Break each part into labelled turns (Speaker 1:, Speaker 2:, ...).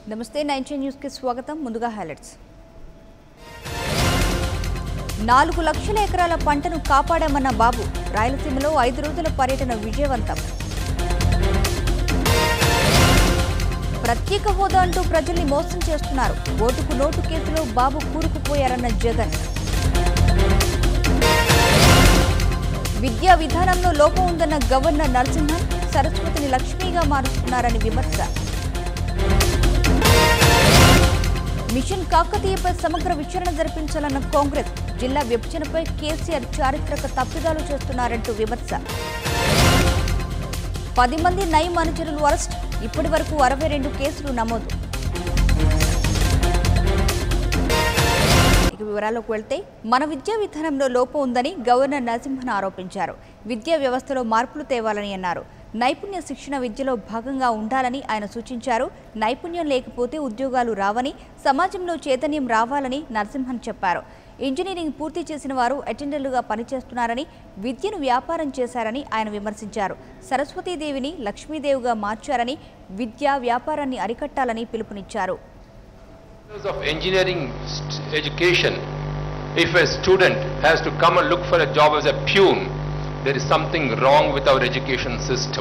Speaker 1: నమస్తే నైన్టీన్ న్యూస్కి స్వాగతం ముందుగా హైలైట్స్ నాలుగు లక్షల ఎకరాల పంటను కాపాడామన్న బాబు రాయలసీమలో ఐదు రోజుల పర్యటన విజయవంతం ప్రత్యేక హోదా అంటూ ప్రజల్ని మోసం చేస్తున్నారు ఓటుకు నోటు కేసులో బాబు కూరుకుపోయారన్న జగన్ విద్యా విధానంలో లోపం ఉందన్న గవర్నర్ నరసింహన్ సరస్వతిని లక్ష్మిగా మారుస్తున్నారని విమర్శ మిషన్ కాకతీయపై సమగ్ర విచారణ జరిపించాలన్న కాంగ్రెస్ జిల్లా విభజనపై కేసీఆర్ చారిత్రక తప్పిదాలు చేస్తున్నారంటూ విమర్శ పది మంది నయం అనుచరులు అరెస్ట్ ఇప్పటి వరకు అరవై రెండు కేసులు నమోదు ఇక వివరాల్లోకి వెళ్తే మన విద్యా విధానంలో లోపం ఉందని గవర్నర్ నరసింహన్ ఆరోపించారు విద్యా వ్యవస్థలో మార్పులు తేవాలని అన్నారు నైపుణ్య శిక్షణ విద్యలో భాగంగా ఉండాలని ఆయన సూచించారు నైపుణ్యం లేకపోతే ఉద్యోగాలు రావని సమాజంలో చైతన్యం రావాలని నరసింహన్ చెప్పారు ఇంజనీరింగ్ పూర్తి చేసిన వారు అటెండర్లుగా పనిచేస్తున్నారని విద్యను వ్యాపారం చేశారని ఆయన విమర్శించారు సరస్వతీదేవిని లక్ష్మీదేవిగా మార్చారని విద్యా వ్యాపారాన్ని అరికట్టాలని పిలుపునిచ్చారు
Speaker 2: Because of engineering st- education, if a student has to come and look for a job as a peon, there is something wrong with our education system.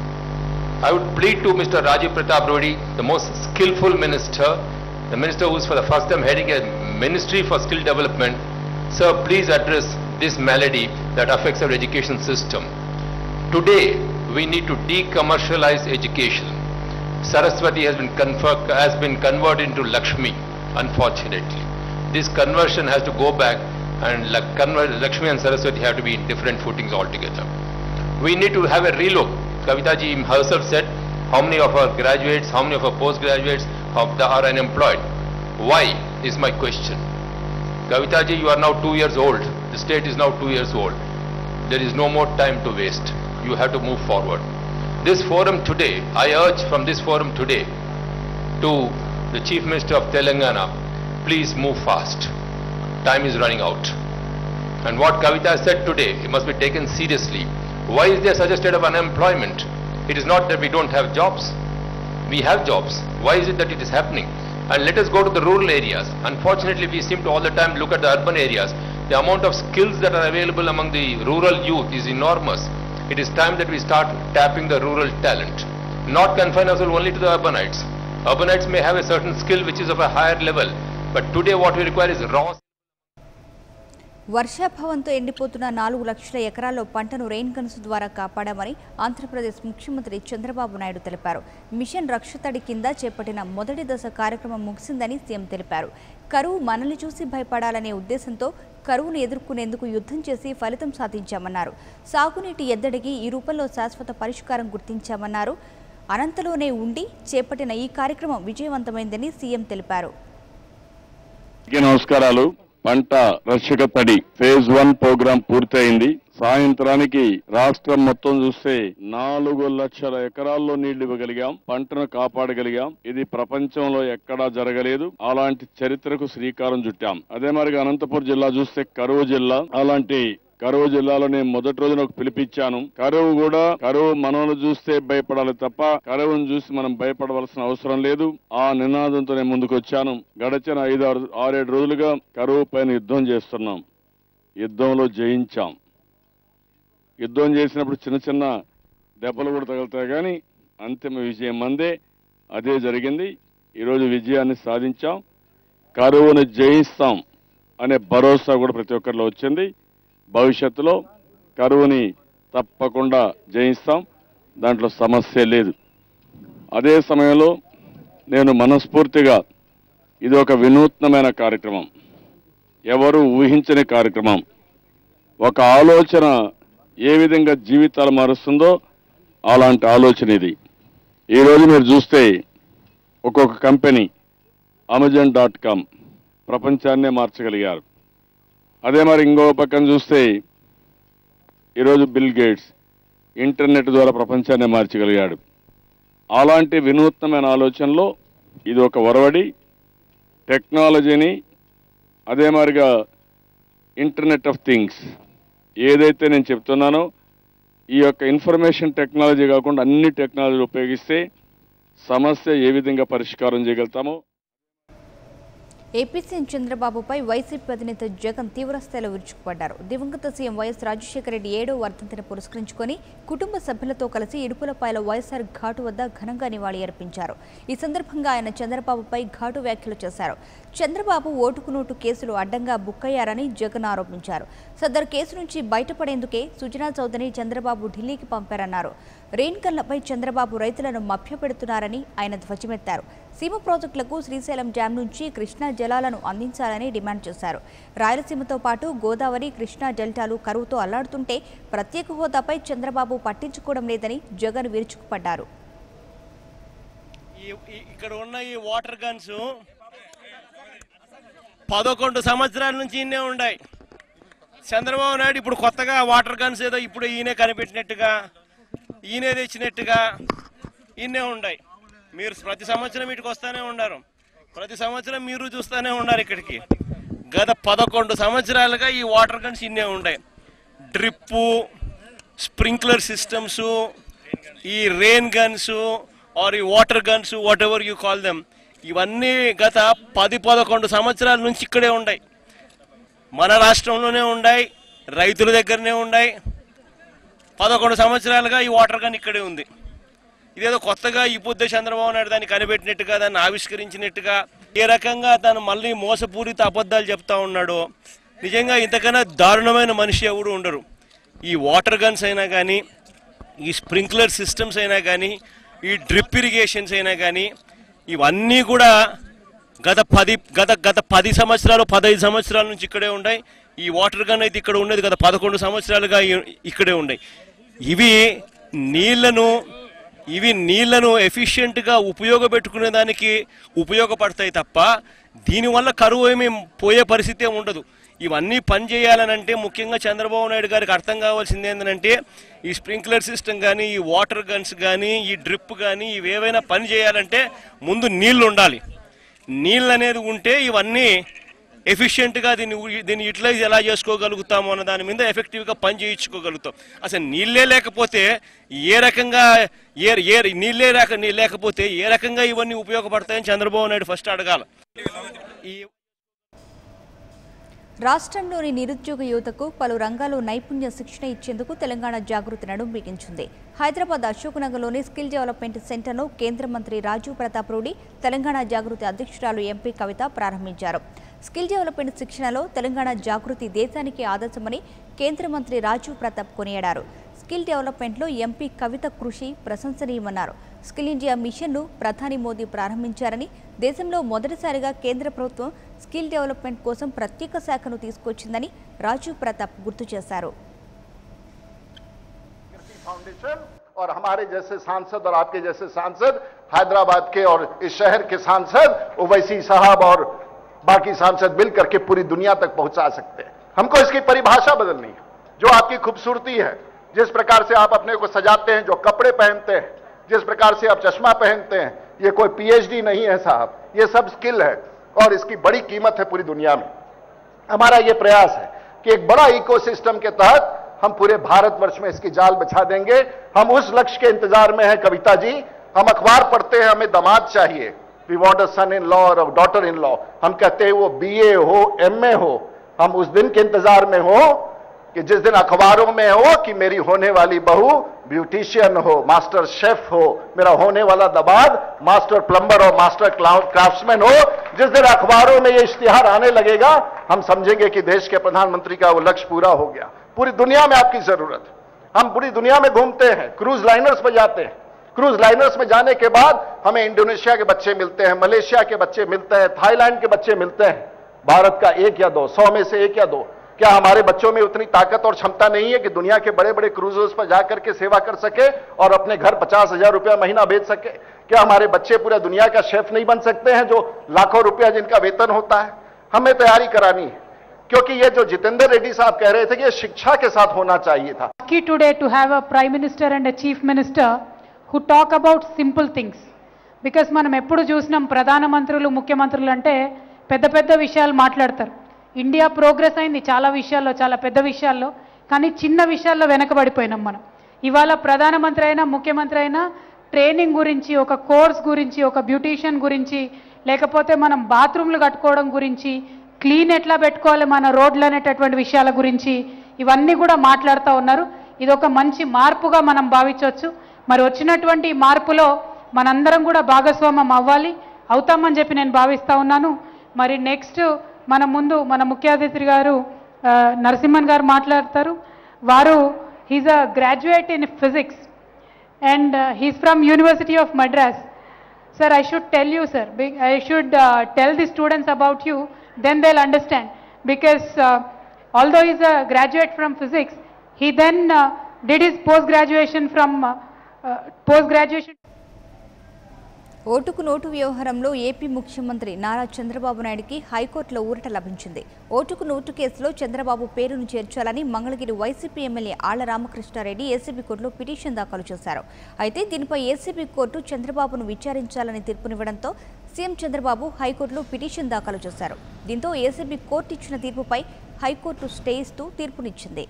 Speaker 2: I would plead to Mr. Rajiv Pratap Rodi, the most skillful minister, the minister who is for the first time heading a ministry for skill development, sir, please address this malady that affects our education system. Today, we need to decommercialize education. Saraswati has been, confer- has been converted into Lakshmi, unfortunately. This conversion has to go back and Lak- convert- Lakshmi and Saraswati have to be in different footings altogether. We need to have a relook. Kavita ji herself said, how many of our graduates, how many of our postgraduates of the, are unemployed? Why is my question. Kavita ji, you are now two years old. The state is now two years old. There is no more time to waste. You have to move forward. This forum today, I urge from this forum today to the Chief Minister of Telangana, please move fast. Time is running out. And what Kavita said today, it must be taken seriously. Why is there such a state of unemployment? It is not that we don't have jobs. We have jobs. Why is it that it is happening? And let us go to the rural areas. Unfortunately, we seem to all the time look at the urban areas. The amount of skills that are available among the rural youth is enormous. It is time that we start tapping the rural talent. Not confine ourselves only to the urbanites. Urbanites may have a certain skill which is of a higher level. But today what we require is raw
Speaker 1: వర్షాభావంతో ఎండిపోతున్న నాలుగు లక్షల ఎకరాల్లో పంటను rain guns ద్వారా కాపాడామని ఆంధ్రప్రదేశ్ ముఖ్యమంత్రి చంద్రబాబు నాయుడు తెలిపారు machine రక్షతడి కింద చేపట్టిన మొదటి దశ కార్యక్రమం ముగిసిందని సీఎం తెలిపారు కరువు మనల్ని చూసి భయపడాలనే ఉద్దేశంతో కరువును ఎదుర్కొనేందుకు యుద్ధం చేసి ఫలితం సాధించామన్నారు సాగునీటి ఎద్దడికి ఈ రూపంలో శాశ్వత పరిష్కారం గుర్తించామన్నారు అనంతలోనే ఉండి చేపట్టిన ఈ కార్యక్రమం విజయవంతమైందని సీఎం తెలిపారు
Speaker 3: అందరికీ నమస్కారాలు పంట రక్షక తడి ఫేజ్ వన్ ప్రోగ్రాం పూర్తయింది సాయంత్రానికి రాష్ట్రం మొత్తం చూస్తే నాలుగు లక్షల ఎకరాల్లో నీళ్లు ఇవ్వగలిగాం పంటను కాపాడగలిగాం ఇది ప్రపంచంలో ఎక్కడా జరగలేదు అలాంటి చరిత్రకు శ్రీకారం చుట్టాం అదే మరిగా అనంతపురం జిల్లా చూస్తే కరువు జిల్లా అలాంటి కరువు జిల్లాలో నేను మొదటి రోజున ఒక పిలిపించాను కరువు కూడా కరువు మనల్ని చూస్తే భయపడాలి తప్ప కరువును చూసి మనం భయపడవలసిన అవసరం లేదు ఆ నినాదంతో నేను ముందుకు వచ్చాను గడిచిన ఐదు ఆరు ఆరేడు రోజులుగా కరువు పైన యుద్ధం చేస్తున్నాం యుద్ధంలో జయించాం యుద్ధం చేసినప్పుడు చిన్న చిన్న దెబ్బలు కూడా తగులుతాయి కానీ అంతిమ విజయం మందే అదే జరిగింది ఈరోజు విజయాన్ని సాధించాం కరువును జయిస్తాం అనే భరోసా కూడా ప్రతి ఒక్కరిలో వచ్చింది భవిష్యత్తులో కరువుని తప్పకుండా జయిస్తాం దాంట్లో సమస్య లేదు అదే సమయంలో నేను మనస్ఫూర్తిగా ఇది ఒక వినూత్నమైన కార్యక్రమం ఎవరు ఊహించని కార్యక్రమం ఒక ఆలోచన ఏ విధంగా జీవితాలు మారుస్తుందో అలాంటి ఆలోచన ఇది ఈరోజు మీరు చూస్తే ఒక్కొక్క కంపెనీ అమెజాన్ డాట్ కామ్ ప్రపంచాన్నే మార్చగలిగారు అదే మరి ఇంకో పక్కన చూస్తే ఈరోజు బిల్ గేట్స్ ఇంటర్నెట్ ద్వారా ప్రపంచాన్ని మార్చగలిగాడు అలాంటి వినూత్నమైన ఆలోచనలో ఇది ఒక ఒరవడి టెక్నాలజీని అదే మాదిరిగా ఇంటర్నెట్ ఆఫ్ థింగ్స్ ఏదైతే నేను చెప్తున్నానో ఈ యొక్క ఇన్ఫర్మేషన్ టెక్నాలజీ కాకుండా అన్ని టెక్నాలజీలు ఉపయోగిస్తే సమస్య ఏ విధంగా పరిష్కారం చేయగలుగుతామో
Speaker 1: ఏపీ సీఎం చంద్రబాబుపై వైసీపీ అధినేత జగన్ తీవ్రస్థాయిలో విరుచుకుపడ్డారు దివంగత సీఎం వైఎస్ రాజశేఖర రెడ్డి ఏడో వర్ధంతిని పురస్కరించుకొని కుటుంబ సభ్యులతో కలిసి ఇడుపులపాయల వైఎస్ఆర్ ఘాటు వద్ద ఘనంగా నివాళి అర్పించారు ఈ సందర్భంగా ఆయన చంద్రబాబుపై ఘాటు వ్యాఖ్యలు చేశారు చంద్రబాబు ఓటుకు నోటు కేసులు అడ్డంగా బుక్కయ్యారని జగన్ ఆరోపించారు సదరు కేసు నుంచి బయటపడేందుకే సుజనా చౌదరిని చంద్రబాబు ఢిల్లీకి పంపారన్నారు రెయిన్కన్లపై చంద్రబాబు రైతులను మభ్యపెడుతున్నారని ఆయన ధ్వజమెత్తారు సీమ ప్రాజెక్టులకు శ్రీశైలం డ్యాం నుంచి కృష్ణా జలాలను అందించాలని డిమాండ్ చేశారు రాయలసీమతో పాటు గోదావరి కృష్ణా డెల్టాలు కరువుతో అల్లాడుతుంటే ప్రత్యేక హోదాపై చంద్రబాబు పట్టించుకోవడం లేదని జగన్ విరుచుకుపడ్డారు
Speaker 4: ఈ ఈ- ఇక్కడ ఉన్న ఈ వాటర్ గన్స్ పదకొండు సంవత్సరాల నుంచి ఇన్నే ఉన్నాయి చంద్రబాబు నాయుడు ఇప్పుడు కొత్తగా వాటర్ గన్స్ ఏదో ఇప్పుడు ఈయనే కనిపెట్టినట్టుగా ఈయనే తెచ్చినట్టుగా ఇన్నే ఉన్నాయి మీరు ప్రతి సంవత్సరం ఇటుకు వస్తూనే ఉన్నారు ప్రతి సంవత్సరం మీరు చూస్తూనే ఉన్నారు ఇక్కడికి గత పదకొండు సంవత్సరాలుగా ఈ వాటర్ గన్స్ ఇన్నే ఉన్నాయి డ్రిప్పు స్ప్రింక్లర్ సిస్టమ్స్ ఈ రెయిన్ గన్స్ ఆర్ ఈ water guns whatever you call them ఇవన్నీ గత పది పదకొండు సంవత్సరాల నుంచి ఇక్కడే ఉన్నాయి మన రాష్ట్రంలోనే ఉన్నాయి రైతుల దగ్గరనే ఉన్నాయి పదకొండు సంవత్సరాలుగా ఈ వాటర్ గన్ ఇక్కడే ఉంది ఇదేదో కొత్తగా ఈ పొద్దు చంద్రబాబు నాయుడు దాన్ని కనిపెట్టినట్టుగా దాన్ని ఆవిష్కరించినట్టుగా ఏ రకంగా తను మళ్ళీ మోసపూరిత అబద్ధాలు చెప్తా ఉన్నాడో నిజంగా ఇంతకన్నా దారుణమైన మనిషి ఎవడు ఉండరు ఈ వాటర్ గన్స్ అయినా కానీ ఈ స్ప్రింక్లర్ సిస్టమ్స్ అయినా కానీ ఈ డ్రిప్ ఇరిగేషన్స్ అయినా కానీ ఇవన్నీ కూడా గత పది గత గత పది సంవత్సరాలు పదహైదు సంవత్సరాల నుంచి ఇక్కడే ఉన్నాయి ఈ వాటర్ గన్ అయితే ఇక్కడ ఉన్నది గత పదకొండు సంవత్సరాలుగా ఇ- ఇక్కడే ఉన్నాయి ఇవి నీళ్లను ఇవి నీళ్లను ఎఫిషియెంట్గా ఉపయోగపెట్టుకునే దానికి ఉపయోగపడతాయి తప్ప దీనివల్ల కరువు ఏమీ పోయే పరిస్థితి ఏమి ఉండదు ఇవన్నీ పని చేయాలనంటే ముఖ్యంగా చంద్రబాబు నాయుడు గారికి అర్థం కావాల్సింది ఏంటంటే ఈ స్ప్రింక్లర్ సిస్టమ్ కానీ ఈ వాటర్ గన్స్ కానీ ఈ డ్రిప్ కానీ ఇవి ఏవైనా పని చేయాలంటే ముందు నీళ్లు ఉండాలి నీళ్ళు అనేది ఉంటే ఇవన్నీ ఎఫిషియెంట్గా దీన్ని ఉ- దీన్ని యూటిలైజ్ ఎలా చేసుకోగలుగుతాము అన్న దాని మీద ఎఫెక్టివ్గా పని చేయించుకోగలుగుతాం అసలు నీళ్ళే లేకపోతే ఏ రకంగా ఏ ఏ నీళ్ళే లేక నీ లేకపోతే ఏ రకంగా ఇవన్నీ ఉపయోగపడతాయని చంద్రబాబు నాయుడు ఫస్ట్ అడగాల ఈ
Speaker 1: రాష్ట్రంలోని నిరుద్యోగ యువతకు పలు రంగాల్లో నైపుణ్య శిక్షణ ఇచ్చేందుకు తెలంగాణ జాగృతి నడుం బిగించింది హైదరాబాద్ అశోక్ నగర్లోని స్కిల్ డెవలప్మెంట్ సెంటర్ను కేంద్ర మంత్రి రాజీవ్ ప్రతాప్ రూడి తెలంగాణ జాగృతి అధ్యక్షురాలు ఎంపీ కవిత ప్రారంభించారు స్కిల్ డెవలప్మెంట్ శిక్షణలో తెలంగాణ జాగృతి దేశానికి ఆదర్శమని కేంద్ర మంత్రి రాజీవ్ ప్రతాప్ కొనియాడారు స్కిల్ డెవలప్మెంట్లో ఎంపీ కవిత కృషి ప్రశంసనీయమన్నారు స్కిల్ ఇండియా మిషన్ను ప్రధాని మోదీ ప్రారంభించారని దేశంలో మొదటిసారిగా కేంద్ర ప్రభుత్వం స్కిల్ డెవలప్మెంట్ కోసం ప్రత్యేక శాఖను తీసుకొచ్చిందని రాజీవ్ ప్రతాప్ గుర్తు చేశారు
Speaker 5: फाउंडेशन और हमारे जैसे सांसद और आपके जैसे सांसद हैदराबाद के और इस शहर के सांसद ओवैसी साहब और बाकी सांसद मिल करके पूरी दुनिया तक पहुंचा सकते हैं हमको इसकी परिभाषा बदलनी है जो आपकी खूबसूरती है जिस प्रकार से आप अपने को सजाते हैं जो कपड़े पहनते हैं जिस प्रकार से आप चश्मा पहनते हैं ये कोई पीएचडी नहीं है साहब ये सब स्किल है और इसकी बड़ी कीमत है पूरी दुनिया में हमारा ये प्रयास है कि एक बड़ा इकोसिस्टम के तहत हम पूरे भारतवर्ष में इसकी जाल बिछा देंगे हम उस लक्ष्य के इंतजार में हैं कविता जी हम अखबार पढ़ते हैं हमें दामाद चाहिए we want a son in law और डॉटर इन लॉ हम कहते हैं वो बीए हो एमए हो हम उस दिन के इंतजार में हो कि जिस दिन अखबारों में हो कि मेरी होने वाली बहू ब्यूटिशियन हो मास्टर शेफ हो मेरा होने वाला दबाद मास्टर प्लम्बर और मास्टर क्राफ्ट्समैन हो जिस दिन अखबारों में ये इश्तिहार आने लगेगा हम समझेंगे कि देश के प्रधानमंत्री का वो लक्ष्य पूरा हो गया पूरी दुनिया में आपकी जरूरत है हम पूरी दुनिया में घूमते हैं क्रूज लाइनर्स पर जाते हैं क्रूज लाइनर्स में जाने के बाद हमें इंडोनेशिया के बच्चे मिलते हैं मलेशिया के बच्चे मिलते हैं थाईलैंड के बच्चे मिलते हैं भारत का एक या दो सौ में से एक या दो क्या हमारे बच्चों में उतनी ताकत और क्षमता नहीं है कि दुनिया के बड़े बड़े क्रूजर्स पर जाकर के सेवा कर सके और अपने घर पचास हजार रुपया महीना भेज सके क्या हमारे बच्चे पूरा दुनिया का शेफ नहीं बन सकते हैं जो लाखों रुपया जिनका वेतन होता है हमें तैयारी करानी है क्योंकि ये जो जितेंद्र रेड्डी साहब कह रहे थे कि ये शिक्षा के साथ होना चाहिए था
Speaker 6: lucky today to have a prime minister and a chief minister who talk about simple things because మనం ఎప్పుడు చూసినాం ప్రధానమంత్రులు ముఖ్యమంత్రులు అంటే పెద్ద పెద్ద విషయాలు మాట్లాడతారు ఇండియా ప్రోగ్రెస్ అయింది చాలా విషయాల్లో చాలా పెద్ద విషయాల్లో కానీ చిన్న విషయాల్లో వెనకబడిపోయినాం మనం ఇవాళ ప్రధానమంత్రి అయినా ముఖ్యమంత్రి అయినా ట్రైనింగ్ గురించి ఒక కోర్స్ గురించి ఒక బ్యూటీషియన్ గురించి లేకపోతే మనం బాత్రూమ్లు కట్టుకోవడం గురించి క్లీన్ ఎట్లా పెట్టుకోవాలి మన రోడ్లు అనేటటువంటి విషయాల గురించి ఇవన్నీ కూడా మాట్లాడుతూ ఉన్నారు ఇది ఒక మంచి మార్పుగా మనం భావించవచ్చు మరి వచ్చినటువంటి ఈ మార్పులో మనందరం కూడా భాగస్వామ్యం అవ్వాలి అవుతామని చెప్పి నేను భావిస్తా ఉన్నాను మరి నెక్స్ట్ మన ముందు మన ముఖ్య అతిథి గారు ఆ, నరసింహన్ గారు మాట్లాడతారు వారు he's a graduate in physics and uh, he's from University of Madras. Sir, I should tell you, sir. be- I should uh, tell the students about you, then they'll understand. Because uh, although he's a graduate from physics, he then uh, did his post graduation from uh, uh, post graduation.
Speaker 1: ఓటుకు note వ్యవహారంలో AP ముఖ్యమంత్రి నారా చంద్రబాబు నాయుడుకి హైకోర్టులో ఊరట లభించింది ఓటుకు note కేసులో చంద్రబాబు పేరును చేర్చాలని మంగళగిరి వైసీపీ ఎమ్మెల్యే ఆళ్ల రామకృష్ణారెడ్డి ఏసీబీ కోర్టులో పిటిషన్ దాఖలు చేశారు అయితే దీనిపై ఏసీబీ కోర్టు చంద్రబాబును విచారించాలని తీర్పునివ్వడంతో సీఎం చంద్రబాబు హైకోర్టులో పిటిషన్ దాఖలు చేశారు దీంతో ఏసీబీ కోర్టు ఇచ్చిన తీర్పుపై హైకోర్టు స్టే ఇస్తూ తీర్పునిచ్చింది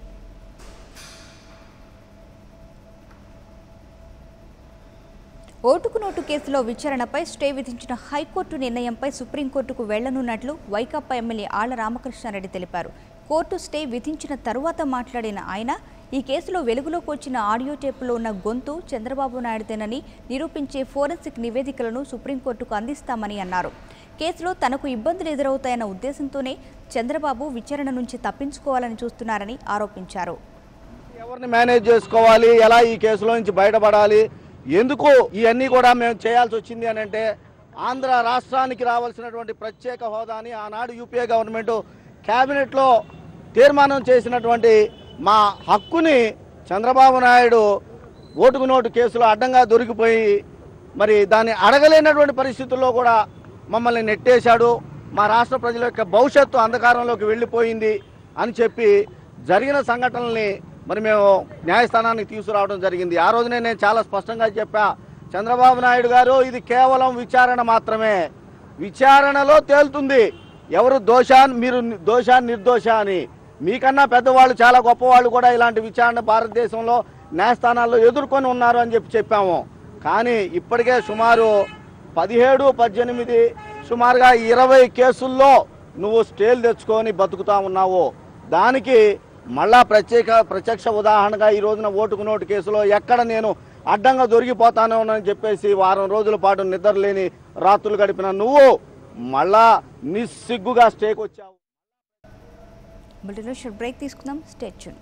Speaker 1: ఓటుకు నోటు కేసులో విచారణపై స్టే విధించిన హైకోర్టు నిర్ణయంపై సుప్రీంకోర్టుకు వెళ్లనున్నట్లు వైకాపా ఎమ్మెల్యే ఆళ్ల రామకృష్ణారెడ్డి తెలిపారు కోర్టు స్టే విధించిన తరువాత మాట్లాడిన ఆయన ఈ కేసులో వెలుగులోకి వచ్చిన ఆడియో టేపులో ఉన్న గొంతు చంద్రబాబు నాయుడుదేనని నిరూపించే ఫోరెన్సిక్ నివేదికలను సుప్రీంకోర్టుకు అందిస్తామని అన్నారు కేసులో తనకు ఇబ్బందులు ఎదురవుతాయన్న ఉద్దేశంతోనే చంద్రబాబు విచారణ నుంచి తప్పించుకోవాలని చూస్తున్నారని ఆరోపించారు
Speaker 7: ఎవరిని మేనేజ్ చేసుకోవాలి ఎలా ఈ కేసులో నుంచి బయటపడాలి ఎందుకు ఇవన్నీ కూడా మేము చేయాల్సి వచ్చింది అని అంటే ఆంధ్ర రాష్ట్రానికి రావాల్సినటువంటి ప్రత్యేక హోదాని ఆనాడు యూపీఏ గవర్నమెంట్ క్యాబినెట్లో తీర్మానం చేసినటువంటి మా హక్కుని చంద్రబాబు నాయుడు ఓటుకు నోటు కేసులో అడ్డంగా దొరికిపోయి మరి దాన్ని అడగలేనటువంటి పరిస్థితుల్లో కూడా మమ్మల్ని నెట్టేశాడు మా రాష్ట్ర ప్రజల యొక్క భవిష్యత్తు అంధకారంలోకి వెళ్ళిపోయింది అని చెప్పి జరిగిన సంఘటనల్ని మరి మేము న్యాయస్థానానికి తీసుకురావడం జరిగింది ఆ రోజునే నేను చాలా స్పష్టంగా చెప్పా చంద్రబాబు నాయుడు గారు ఇది కేవలం విచారణ మాత్రమే విచారణలో తేలుతుంది ఎవరు దోషా మీరు దోషా నిర్దోష అని మీకన్నా పెద్దవాళ్ళు చాలా గొప్పవాళ్ళు కూడా ఇలాంటి విచారణ భారతదేశంలో న్యాయస్థానాల్లో ఎదుర్కొని ఉన్నారు అని చెప్పి చెప్పాము కానీ ఇప్పటికే సుమారు పదిహేడు పద్దెనిమిది సుమారుగా ఇరవై కేసుల్లో నువ్వు స్టేలు తెచ్చుకొని బతుకుతా ఉన్నావు దానికి మళ్ళా ప్రత్యేక ప్రత్యక్ష ఉదాహరణగా ఈ రోజున ఓటుకు నోటు కేసులో ఎక్కడ నేను అడ్డంగా దొరికిపోతాను అని చెప్పేసి వారం రోజుల పాటు నిద్రలేని రాత్రులు గడిపిన నువ్వు మళ్ళా నిస్సిగ్గుగా స్టేకి వచ్చావు
Speaker 1: బులెటిన్లో షార్ట్ బ్రేక్ తీసుకుందాం స్టేచ్యూన్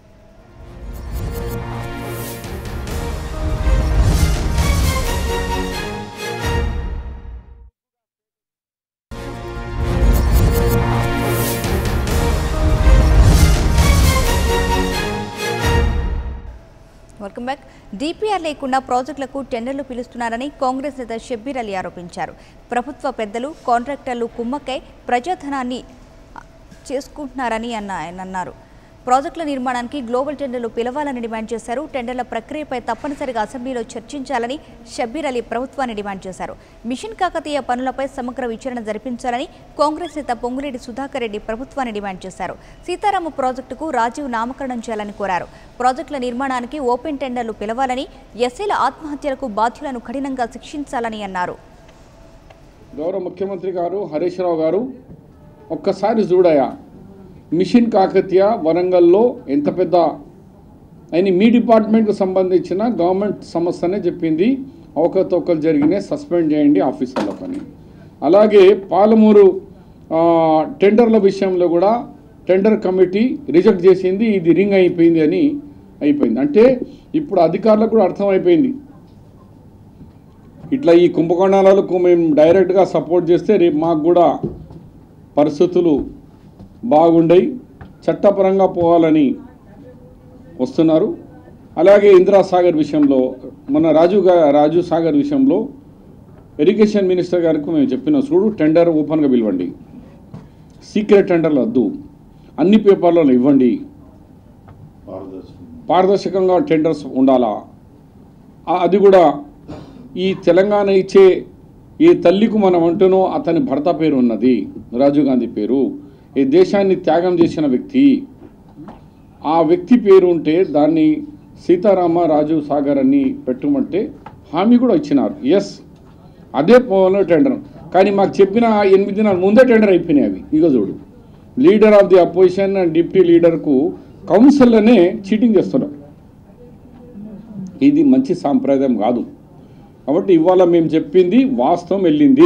Speaker 1: వెల్కమ్ బ్యాక్ డిపిఆర్ లేకుండా ప్రాజెక్టులకు టెండర్లు పిలుస్తున్నారని కాంగ్రెస్ నేత షబ్బీర్ అలీ ఆరోపించారు ప్రభుత్వ పెద్దలు కాంట్రాక్టర్లు కుమ్మక్కై ప్రజాధనాన్ని చేసుకుంటున్నారని అన్న ఆయన అన్నారు ప్రాజెక్టుల నిర్మాణానికి గ్లోబల్ టెండర్లు పిలవాలని డిమాండ్ చేశారు టెండర్ల ప్రక్రియపై తప్పనిసరిగా అసెంబ్లీలో చర్చించాలని షబ్బీర్ అలీ ప్రభుత్వాన్ని డిమాండ్ చేశారు మిషన్ కాకతీయ పనులపై సమగ్ర విచారణ జరిపించాలని కాంగ్రెస్ నేత పొంగులేటి సుధాకర్ రెడ్డి ప్రభుత్వాన్ని డిమాండ్ చేశారు సీతారామ ప్రాజెక్టుకు రాజీవ్ నామకరణం చేయాలని కోరారు ప్రాజెక్టుల నిర్మాణానికి ఓపెన్ టెండర్లు పిలవాలని ఎస్సీల ఆత్మహత్యలకు బాధ్యులను కఠినంగా శిక్షించాలని అన్నారు
Speaker 8: గౌరవ ముఖ్యమంత్రి గారు హరీష్ రావు గారు ఒక్కసారి చూడయా మిషన్ కాకతీయ వరంగల్లో ఎంత పెద్ద అయిన మీ డిపార్ట్మెంట్కు సంబంధించిన గవర్నమెంట్ సంస్థనే చెప్పింది అవకతవకలు జరిగినాయి సస్పెండ్ చేయండి ఆఫీసర్లో పని అలాగే పాలమూరు ఆ, టెండర్ల విషయంలో కూడా టెండర్ కమిటీ రిజెక్ట్ చేసింది ఇది రింగ్ అయిపోయింది అని అయిపోయింది అంటే ఇప్పుడు అధికారులకు కూడా అర్థమైపోయింది ఇట్లా ఈ కుంభకోణాలకు మేము డైరెక్ట్గా సపోర్ట్ చేస్తే రేపు మాకు కూడా పరిస్థితులు బాగుండయి చట్టపరంగా పోవాలని వస్తున్నారు అలాగే ఇందిరా సాగర్ విషయంలో మన రాజు గా రాజు సాగర్ విషయంలో ఇరిగేషన్ మినిస్టర్ గారికి మేము చెప్పిన చూడు టెండర్ ఓపెన్గా పిలవండి సీక్రెట్ టెండర్లు వద్దు అన్ని పేపర్లలో ఇవ్వండి పారదర్శకంగా టెండర్స్ ఉండాలా ఆ- అది కూడా ఈ తెలంగాణ ఇచ్చే ఏ తల్లికి మనం అంటునో అతని భర్త పేరు ఉన్నది రాజీవ్ గాంధీ పేరు ఈ దేశాన్ని త్యాగం చేసిన వ్యక్తి ఆ వ్యక్తి పేరు ఉంటే దాన్ని సీతారామ రాజు సాగర్ అని పెట్టమంటే హామీ కూడా ఇచ్చినారు ఎస్ అదే పోలో టెండర్ కానీ మాకు చెప్పిన ఎనిమిది దినాల ముందే టెండర్ అయిపోయినాయి అవి ఇక చూడు leader of the opposition and deputy లీడర్కు కౌన్సిల్లోనే చీటింగ్ చేస్తున్నారు ఇది మంచి సాంప్రదాయం కాదు కాబట్టి ఇవాళ మేము చెప్పింది వాస్తవం వెళ్ళింది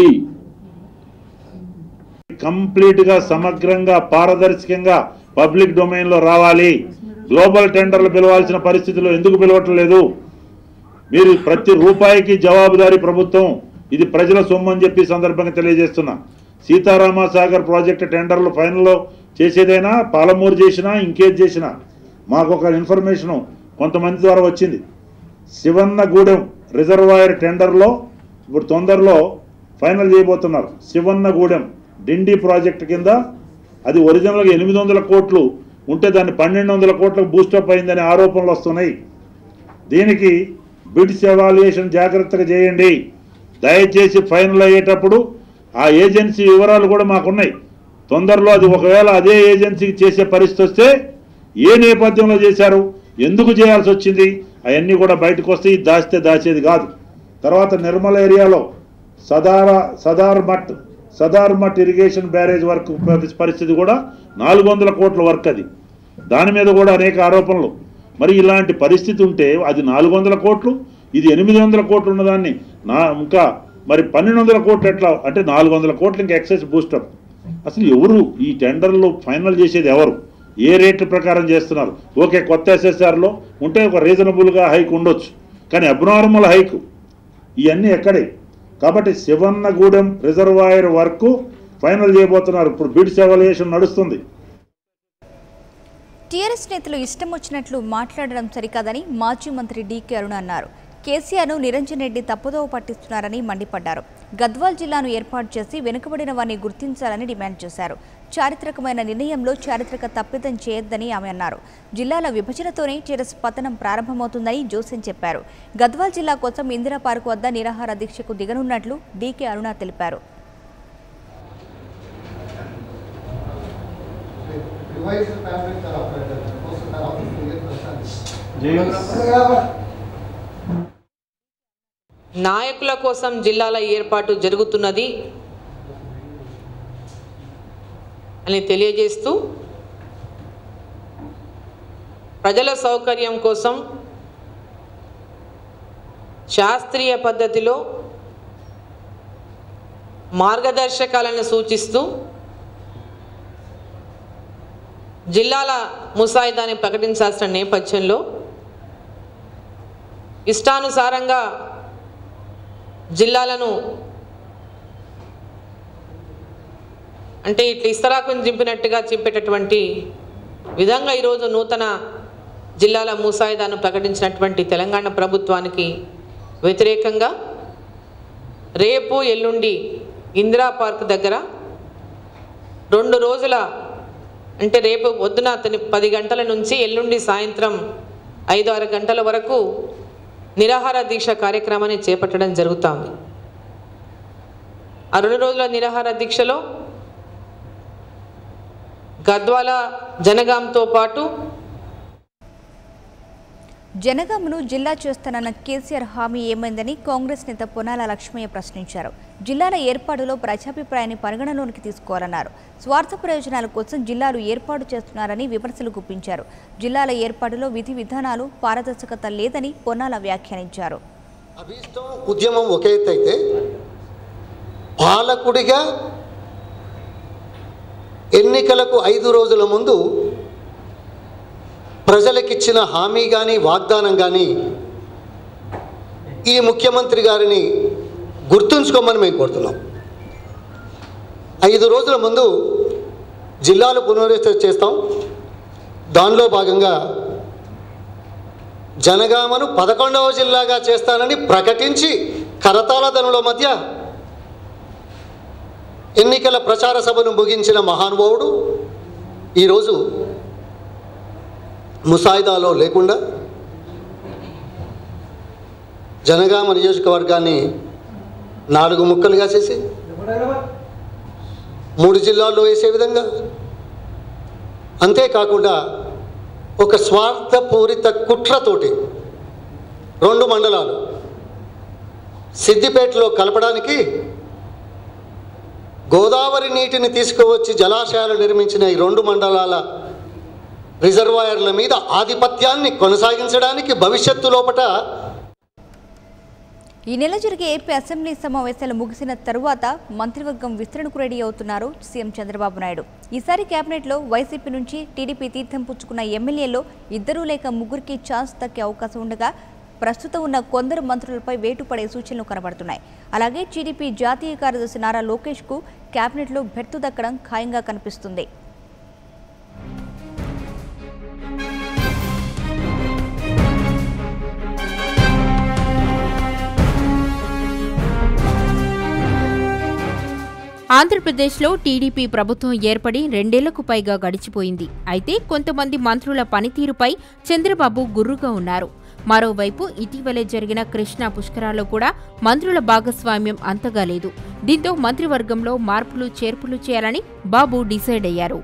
Speaker 9: కంప్లీట్గా సమగ్రంగా పారదర్శకంగా పబ్లిక్ డొమైన్లో రావాలి గ్లోబల్ టెండర్లు పిలవాల్సిన పరిస్థితిలో ఎందుకు పిలవట్లేదు మీరు ప్రతి రూపాయికి జవాబుదారీ ప్రభుత్వం ఇది ప్రజల సొమ్ము అని చెప్పి ఈ సందర్భంగా తెలియజేస్తున్నా సీతారామ సాగర్ ప్రాజెక్ట్ టెండర్లు ఫైనల్లో చేసేదైనా పాలమూరు చేసినా ఇంకేది చేసినా మాకు ఒక ఇన్ఫర్మేషను కొంతమంది ద్వారా వచ్చింది శివన్నగూడెం రిజర్వాయర్ టెండర్లో ఇప్పుడు తొందరలో ఫైనల్ చేయబోతున్నారు శివన్నగూడెం డిండి ప్రాజెక్ట్ కింద అది ఒరిజినల్గా ఎనిమిది వందల కోట్లు ఉంటే దాన్ని పన్నెండు వందల కోట్లకు బూస్టప్ అయిందనే ఆరోపణలు వస్తున్నాయి దీనికి బిడ్స్ ఎవాల్యుయేషన్ జాగ్రత్తగా చేయండి దయచేసి ఫైనల్ అయ్యేటప్పుడు ఆ ఏజెన్సీ వివరాలు కూడా మాకున్నాయి తొందరలో అది ఒకవేళ అదే ఏజెన్సీకి చేసే పరిస్థితి వస్తే ఏ నేపథ్యంలో చేశారు ఎందుకు చేయాల్సి వచ్చింది అవన్నీ కూడా బయటకు వస్తే ఇది దాచితే దాచేది కాదు తర్వాత నిర్మల ఏరియాలో సదార సదార్ మట్ సదార్ మట్ ఇరిగేషన్ బ్యారేజ్ వర్క్ పరిస్థితి కూడా నాలుగు వందల కోట్ల వర్క్ అది దాని మీద కూడా అనేక ఆరోపణలు మరి ఇలాంటి పరిస్థితి ఉంటే అది నాలుగు వందల కోట్లు ఇది ఎనిమిది వందల కోట్లు ఉన్నదాన్ని నా ఇంకా మరి పన్నెండు వందల కోట్లు ఎట్లా అంటే నాలుగు వందల కోట్లు ఇంకా ఎక్సెస్ బూస్టప్ అసలు ఎవరు ఈ టెండర్లు ఫైనల్ చేసేది ఎవరు ఏ రేట్ల ప్రకారం చేస్తున్నారు ఓకే కొత్త ఎస్ఎస్ఆర్లో ఉంటే ఒక రీజనబుల్గా హైక్ ఉండొచ్చు కానీ అబ్నార్మల్ హైక్ ఇవన్నీ ఎక్కడే కాబట్టి శివన్నగూడెం రిజర్వాయర్ వర్క్ ఫైనల్ చేయబోతున్నారు ఇప్పుడు బిడ్స్ ఎవాల్యుయేషన్ నడుస్తుంది
Speaker 1: టీఆర్ఎస్ నేతలు ఇష్టం వచ్చినట్లు మాట్లాడడం సరికాదని మాజీ మంత్రి డీకే అరుణ అన్నారు కేసీఆర్ను నిరంజన్ రెడ్డి తప్పుదోవ పట్టిస్తున్నారని మండిపడ్డారు గద్వాల్ జిల్లాను ఏర్పాటు చేసి వెనుకబడిన వారిని గుర్తించాలని డిమాండ్ చేశారు చారిత్రకమైన నిర్ణయంలో చారిత్రక తప్పిదం చేయొద్దని ఆమె అన్నారు జిల్లాల విభజనతోనే టీఆర్ఎస్ పతనం ప్రారంభమవుతుందని జోసెన్ చెప్పారు గద్వాల్ జిల్లా కోసం ఇందిరా పార్క్ వద్ద నిరాహార దీక్షకు దిగనున్నట్లు డీకే అరుణ తెలిపారు
Speaker 10: నాయకుల కోసం జిల్లాల ఏర్పాటు జరుగుతున్నది అని తెలియజేస్తూ ప్రజల సౌకర్యం కోసం శాస్త్రీయ పద్ధతిలో మార్గదర్శకాలను సూచిస్తూ జిల్లాల ముసాయిదాన్ని ప్రకటించాల్సిన నేపథ్యంలో ఇష్టానుసారంగా జిల్లాలను అంటే ఇట్లా ఇస్తరాకుని చింపినట్టుగా చింపేటటువంటి విధంగా ఈరోజు నూతన జిల్లాల ముసాయిదాను ప్రకటించినటువంటి తెలంగాణ ప్రభుత్వానికి వ్యతిరేకంగా రేపు ఎల్లుండి ఇందిరా పార్క్ దగ్గర రెండు రోజుల అంటే రేపు పొద్దున అతని పది గంటల నుంచి ఎల్లుండి సాయంత్రం ఐదు ఆరు గంటల వరకు నిరాహార దీక్ష కార్యక్రమాన్ని చేపట్టడం జరుగుతోంది ఆ రెండు రోజుల నిరాహార దీక్షలో గద్వాల జనగాంతో పాటు
Speaker 1: జనగాంను జిల్లా చేస్తానన్న కేసీఆర్ హామీ ఏమైందని కాంగ్రెస్ నేత పొన్నాల లక్ష్మయ్య ప్రశ్నించారు జిల్లాల ఏర్పాటులో ప్రజాభిప్రాయాన్ని పరిగణలోనికి తీసుకోవాలన్నారు స్వార్థ ప్రయోజనాల కోసం జిల్లాలు ఏర్పాటు చేస్తున్నారని విమర్శలు గుప్పించారు జిల్లాల ఏర్పాటులో విధి విధానాలు పారదర్శకత లేదని పొన్నాల వ్యాఖ్యానించారు
Speaker 11: అభీష్టం ఉద్యమం ఒక ఎత్తు అయితే పాలకుడిగా ఎన్నికలకు ఐదు రోజుల ముందు ప్రజలకిచ్చిన హామీ కానీ వాగ్దానం కానీ ఈ ముఖ్యమంత్రి గారిని గుర్తుంచుకోమని మేము కోరుతున్నాం ఐదు రోజుల ముందు జిల్లాలు పునరుద్ధరణ చేస్తాం దానిలో భాగంగా జనగామను పదకొండవ జిల్లాగా చేస్తానని ప్రకటించి కరతాళ ధనుల మధ్య ఎన్నికల ప్రచార సభను ముగించిన మహానుభావుడు ఈరోజు ముసాయిదాలో లేకుండా జనగామ నియోజకవర్గాన్ని నాలుగు ముక్కలుగా చేసి మూడు జిల్లాల్లో వేసే విధంగా అంతేకాకుండా ఒక స్వార్థపూరిత కుట్రతోటి రెండు మండలాలు సిద్దిపేటలో కలపడానికి గోదావరి నీటిని తీసుకువచ్చి జలాశయాలు నిర్మించిన ఈ రెండు మండలాల రిజర్వాయర్ల మీద ఆధిపత్యాన్ని కొనసాగించడానికి భవిష్యత్తు లోపట
Speaker 1: ఈ నెల జరిగే ఏపీ అసెంబ్లీ సమావేశాలు ముగిసిన తరువాత మంత్రివర్గం విస్తరణకు రెడీ అవుతున్నారు సీఎం చంద్రబాబు నాయుడు ఈసారి కేబినెట్లో వైసీపీ నుంచి టీడీపీ తీర్థం పుచ్చుకున్న ఎమ్మెల్యేలో ఇద్దరు లేక ముగ్గురికి ఛాన్స్ దక్కే అవకాశం ఉండగా ప్రస్తుతం ఉన్న కొందరు మంత్రులపై వేటు పడే సూచనలు కనబడుతున్నాయి అలాగే టీడీపీ జాతీయ కార్యదర్శి నారా లోకేష్కు కేబినెట్లో బెర్తు దక్కడం ఖాయంగా కనిపిస్తుంది
Speaker 12: ఆంధ్రప్రదేశ్లో టీడీపీ ప్రభుత్వం ఏర్పడి రెండేళ్లకు పైగా గడిచిపోయింది అయితే కొంతమంది మంత్రుల పనితీరుపై చంద్రబాబు గుర్రుగా ఉన్నారు మరోవైపు ఇటీవలే జరిగిన కృష్ణా పుష్కరాల్లో కూడా మంత్రుల భాగస్వామ్యం అంతగా లేదు దీంతో మంత్రివర్గంలో మార్పులు చేర్పులు చేయాలని బాబు డిసైడ్ అయ్యారు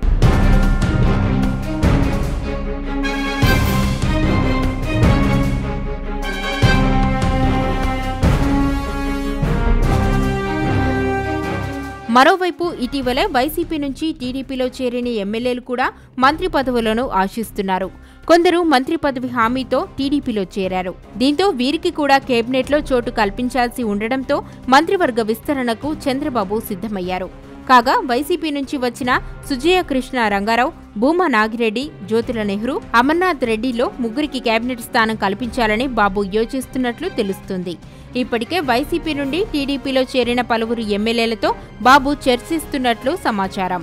Speaker 12: మరోవైపు ఇటీవల వైసీపీ నుంచి టీడీపీలో చేరిన ఎమ్మెల్యేలు కూడా మంత్రి పదవులను ఆశిస్తున్నారు కొందరు మంత్రి పదవి హామీతో టీడీపీలో చేరారు దీంతో వీరికి కూడా కేబినెట్లో చోటు కల్పించాల్సి ఉండడంతో మంత్రివర్గ విస్తరణకు చంద్రబాబు సిద్ధమయ్యారు కాగా వైసీపీ నుంచి వచ్చిన సుజయ కృష్ణ రంగారావు భూమా నాగిరెడ్డి జ్యోతుల నెహ్రూ అమర్నాథ్ రెడ్డిలో ముగ్గురికి కేబినెట్ స్థానం కల్పించాలని బాబు యోచిస్తున్నట్లు తెలుస్తుంది ఇప్పటికే వైసీపీ నుండి టీడీపీలో చేరిన పలువురు ఎమ్మెల్యేలతో బాబు చర్చిస్తున్నట్లు సమాచారం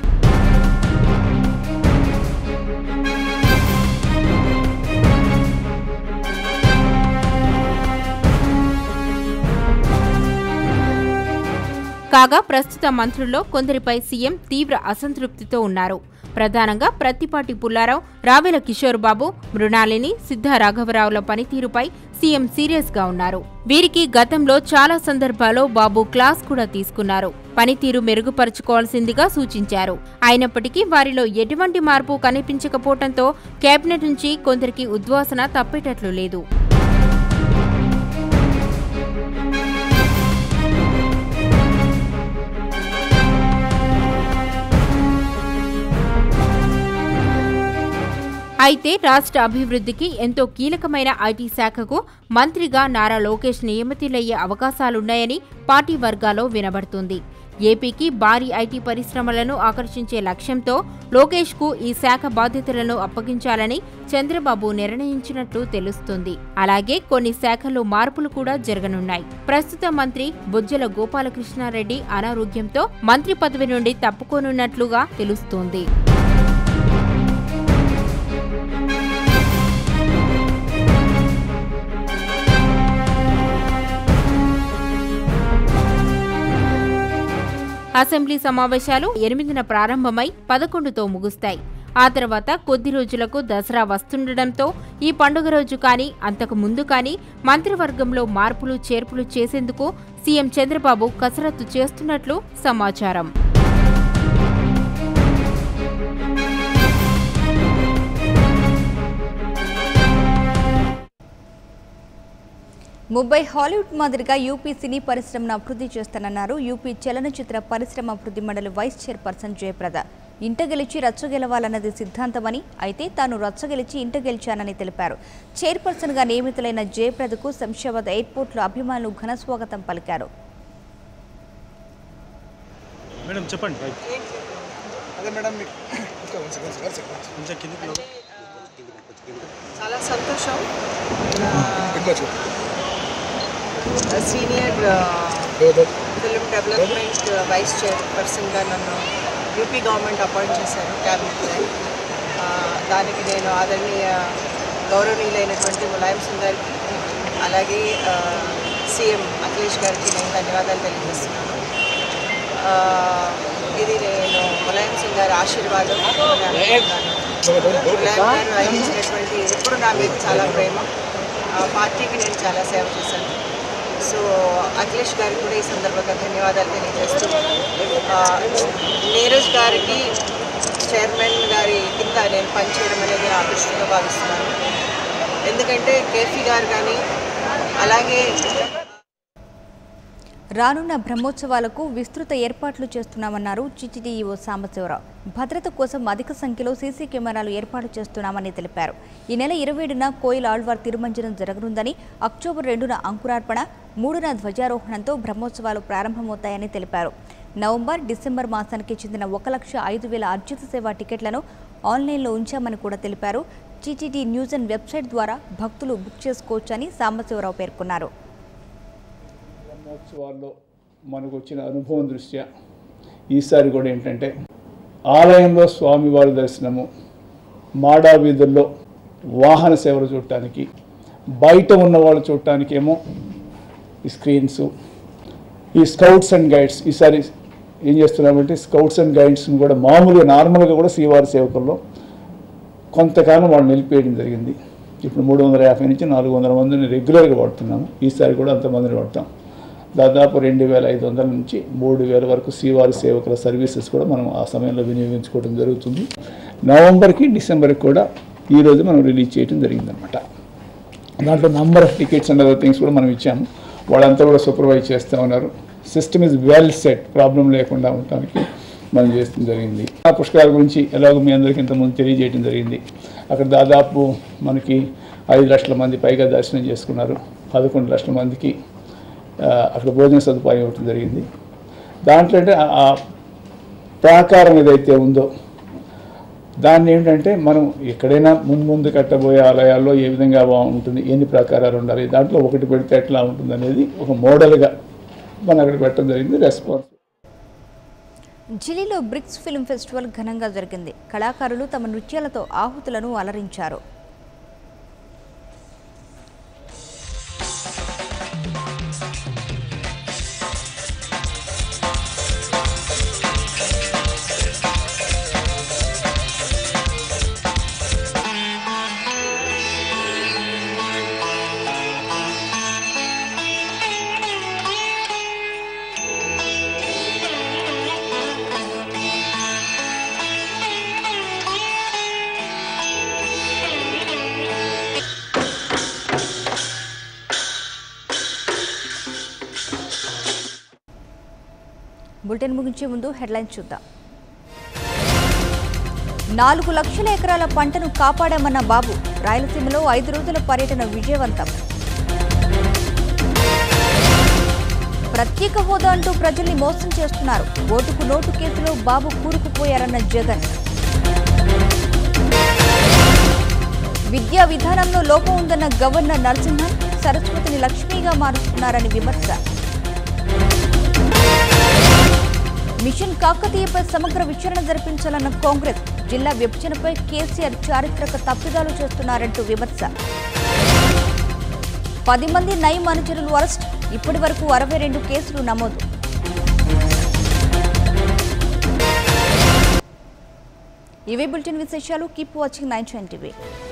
Speaker 12: కాగా ప్రస్తుత మంత్రుల్లో కొందరిపై సీఎం తీవ్ర అసంతృప్తితో ఉన్నారు ప్రధానంగా ప్రత్తిపాటి పుల్లారావు రావెల కిషోర్ బాబు మృణాలిని సిద్ధ రాఘవరావుల పనితీరుపై సీఎం సీరియస్ గా ఉన్నారు వీరికి గతంలో చాలా సందర్భాల్లో బాబు క్లాస్ కూడా తీసుకున్నారు పనితీరు మెరుగుపరుచుకోవాల్సిందిగా సూచించారు అయినప్పటికీ వారిలో ఎటువంటి మార్పు కనిపించకపోవడంతో కేబినెట్ నుంచి కొందరికి ఉద్వాసన తప్పేటట్లు లేదు అయితే రాష్ట్ర అభివృద్ధికి ఎంతో కీలకమైన ఐటీ శాఖకు మంత్రిగా నారా లోకేష్ నియమితులయ్యే అవకాశాలున్నాయని పార్టీ వర్గాల్లో వినబడుతుంది ఏపీకి భారీ ఐటీ పరిశ్రమలను ఆకర్షించే లక్ష్యంతో లోకేష్కు ఈ శాఖ బాధ్యతలను అప్పగించాలని చంద్రబాబు నిర్ణయించినట్లు తెలుస్తుంది అలాగే కొన్ని శాఖల్లో మార్పులు కూడా జరగనున్నాయి ప్రస్తుత మంత్రి బొజ్జల గోపాలకృష్ణారెడ్డి అనారోగ్యంతో మంత్రి పదవి నుండి తప్పుకోనున్నట్లుగా తెలుస్తోంది అసెంబ్లీ సమావేశాలు ఎనిమిదిన ప్రారంభమై పదకొండుతో ముగుస్తాయి ఆ తర్వాత కొద్ది రోజులకు దసరా వస్తుండటంతో ఈ పండుగ రోజు కానీ అంతకు ముందు కానీ మంత్రివర్గంలో మార్పులు చేర్పులు చేసేందుకు సీఎం చంద్రబాబు కసరత్తు చేస్తున్నట్లు సమాచారం
Speaker 1: ముంబై హాలీవుడ్ మాదిరిగా యూపీ సినీ పరిశ్రమను అభివృద్ధి చేస్తానన్నారు యూపీ చలనచిత్ర పరిశ్రమ అభివృద్ధి మండలి వైస్ చైర్పర్సన్ జయప్రద ఇంట గెలిచి రచ్చ గెలవాలన్నది సిద్ధాంతమని అయితే తాను రచ్చ గెలిచి ఇంట గెలిచానని తెలిపారు చైర్పర్సన్గా నియమితులైన జయప్రదకు శంషాబాద్ ఎయిర్పోర్ట్లో అభిమానులు ఘన స్వాగతం పలికారు
Speaker 13: మేడం చెప్పండి అదే మేడం మీకు కొంచెం కిందికి
Speaker 14: చాలా సంతోషం సీనియర్ ఫిల్మ్ డెవలప్మెంట్ వైస్ చైర్పర్సన్గా నన్ను యూపీ గవర్నమెంట్ అపాయింట్ చేశారు క్యాబినెట్లో ఆ, దానికి నేను ఆదరణీయ గౌరవనీయులైనటువంటి ములాయం సింగ్ గారికి అలాగే ఆ, సీఎం అఖిలేష్ గారికి నేను ధన్యవాదాలు తెలియజేస్తున్నాను ఆ, ఇది నేను ములాయం సింగ్ గారి ఆశీర్వాదం అని అనుకుంటున్నాను ములాయం గారు ఆయన ఇచ్చినటువంటి ఎప్పుడు నా మీద చాలా ప్రేమ ఆ పార్టీకి నేను చాలా సేవ చేశాను సో అఖిలేష్ గారికి కూడా ఈ సందర్భంగా ధన్యవాదాలు తెలియజేస్తూ ఆ, నీరజ్ గారికి చైర్మన్ గారి కింద నేను పనిచేయడం అనేది నా అదృష్టంగా భావిస్తున్నాను ఎందుకంటే కేఫీ గారు కానీ అలాగే
Speaker 1: రానున్న బ్రహ్మోత్సవాలకు విస్తృత ఏర్పాట్లు చేస్తున్నామన్నారు చిటిడిఈఓ సాంబశివరావు భద్రత కోసం అధిక సంఖ్యలో సీసీ కెమెరాలు ఏర్పాటు చేస్తున్నామని తెలిపారు ఈ నెల ఇరవై ఏడున కోయిల్ ఆళ్వార్ తిరుమంజనం జరగనుందని అక్టోబర్ రెండున అంకురార్పణ మూడున ధ్వజారోహణంతో బ్రహ్మోత్సవాలు ప్రారంభమవుతాయని తెలిపారు నవంబర్ డిసెంబర్ మాసానికి చెందిన ఒక లక్ష ఐదు వేల అర్జిత సేవా టికెట్లను ఆన్లైన్లో ఉంచామని కూడా తెలిపారు టీటీడీ న్యూస్ అండ్ వెబ్సైట్ ద్వారా భక్తులు బుక్ చేసుకోవచ్చని సాంబశివరావు పేర్కొన్నారు
Speaker 15: బ్రహ్మోత్సవాల్లో మనకు వచ్చిన అనుభవం దృష్ట్యా ఈసారి కూడా ఏంటంటే ఆలయంలో స్వామివారి దర్శనము మాడా వీధుల్లో వాహన సేవలు చూడటానికి బయట ఉన్న వాళ్ళు చూడటానికి ఏమో ఈ స్క్రీన్స్ ఈ స్కౌట్స్ అండ్ గైడ్స్ ఈసారి ఏం చేస్తున్నామంటే స్కౌట్స్ అండ్ గైడ్స్ని కూడా మామూలుగా నార్మల్గా కూడా శ్రీవారి సేవకుల్లో కొంతకాలం వాళ్ళు నిలిపేయడం జరిగింది ఇప్పుడు మూడు వందల యాభై నుంచి నాలుగు వందల మందిని రెగ్యులర్గా వాడుతున్నాము ఈసారి కూడా అంతమందిని వాడతాం దాదాపు రెండు వేల ఐదు వందల నుంచి మూడు వేల వరకు శ్రీవారి సేవకుల సర్వీసెస్ కూడా మనం ఆ సమయంలో వినియోగించుకోవడం జరుగుతుంది నవంబర్కి డిసెంబర్కి కూడా ఈరోజు మనం రిలీజ్ చేయడం జరిగిందనమాట దాంట్లో number of tickets and other things కూడా మనం ఇచ్చాము వాళ్ళంతా కూడా సూపర్వైజ్ చేస్తూ ఉన్నారు system is well set problem లేకుండా ఉండటానికి మనం చేస్తడం జరిగింది ఆ పుష్కరాల గురించి ఎలాగో మీ అందరికీ ఇంతకుముందు తెలియజేయడం జరిగింది అక్కడ దాదాపు మనకి ఐదు లక్షల మంది పైగా దర్శనం చేసుకున్నారు పదకొండు లక్షల మందికి ఆ, అక్కడ భోజన సదుపాయం ఇవ్వటం జరిగింది దాంట్లో అంటే ఆ- ఆ ప్రాకారం ఏదైతే ఉందో దాన్ని ఏంటంటే మనం ఎక్కడైనా ముందు ముందు కట్టబోయే ఆలయాల్లో ఏ విధంగా బాగుంటుంది ఎన్ని ప్రకారాలు ఉండాలి దాంట్లో ఒకటి పెడితే ఎట్లా ఉంటుంది అనేది ఒక మోడల్గా మనం అక్కడ పెట్టడం జరిగింది రెస్పాన్స్
Speaker 1: ఢిల్లీలో బ్రిక్స్ ఫిల్మ్ ఫెస్టివల్ ఘనంగా జరిగింది కళాకారులు తమ నృత్యాలతో ఆహుతులను అలరించారు బులెటిన్ ముగించే ముందు హెడ్లైన్స్ చూద్దాం నాలుగు లక్షల ఎకరాల పంటను కాపాడామన్న బాబు రాయలసీమలో ఐదు రోజుల పర్యటన విజయవంతం ప్రత్యేక హోదా అంటూ ప్రజల్ని మోసం చేస్తున్నారు ఓటుకు నోటు కేసులో బాబు కూరుకుపోయారన్న జగన్ విద్యా విధానంలో లోపం ఉందన్న గవర్నర్ నరసింహన్ సరస్వతిని లక్ష్మిగా మారుస్తున్నారని విమర్శ మిషన్ కాకతీయపై సమగ్ర విచారణ జరిపించాలన్న కాంగ్రెస్ జిల్లా విభజనపై కేసీఆర్ చారిత్రక తప్పిదాలు చేస్తున్నారంటూ విమర్శ పది మంది నయం అనుచరులు అరెస్ట్ ఇప్పటి వరకు అరవై రెండు కేసులు నమోదు ఇవే బులెటిన్ విశేషాలు కీప్ వాచింగ్ నైన్ టీవీ